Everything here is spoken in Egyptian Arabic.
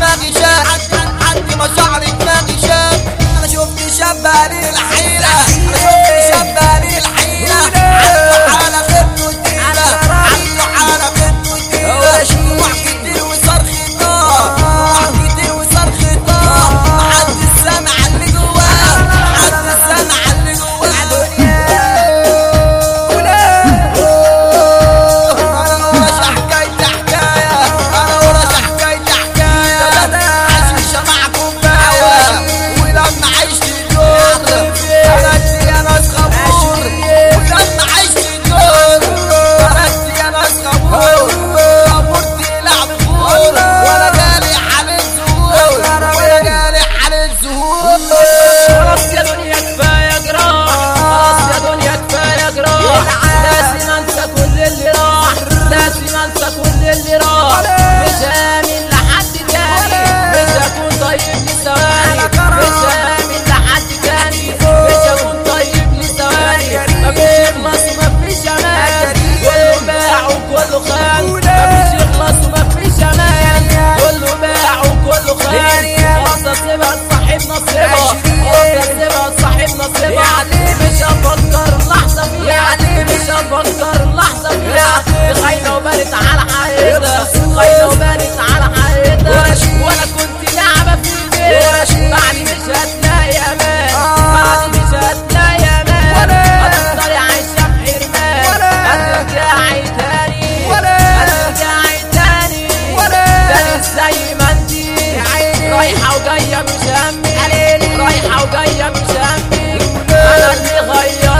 دماغي شاب عندي مشاعر دماغي شاب انا شفت شاب بقالي الحيرة انا شفت شاب بقالي الحيرة عنده حالة خدمه تقيلة عنده حالة خدمه تقيلة روح كتير وصرخ نار روح كتير وصرخ نار محدش سامع اللي جواه محدش سامع اللي جواه انا ورش حكاية حكاية انا ورش حكاية حكاية عايش مع كوباية ولما عشت الدور فرقت يا ناس خمور ولما عشت الدور فرقت يا ناس خمور خمرت لعب فور وانا جالي حالة زهور وانا جالي حالة زهور خلاص يا دنيا كفايه جراح خلاص يا دنيا كفايه جراح لازم انسى كل اللي راح لازم انسى كل اللي راح مش هامل لحد تاني مش هكون طيب لثواني مش هامل لحد تاني مش هكون طيب لثواني مفيش يخلص ومفيش امان كله باع وكله خان مفيش يخلص ومفيش امان كله باع وكله خان خلاص اسيبها صاحب نصيبها خلاص اسيبها صاحب نصيبها مش هفكر لحظه فيها مش هفكر لحظه فيها دي خاينه وبانت على حقيقتها خاينه وبانت على حقيقتها وانا كنت لعبه في البيت بعد مش هتلاقي امان بعد مش هتلاقي امان هتفضلي عايشه بحرمان هترجعي تاني هترجعي تاني تاني زي ما انتي رايحه وجايه مش همي رايحه وجايه مش همي انا اللي غيرت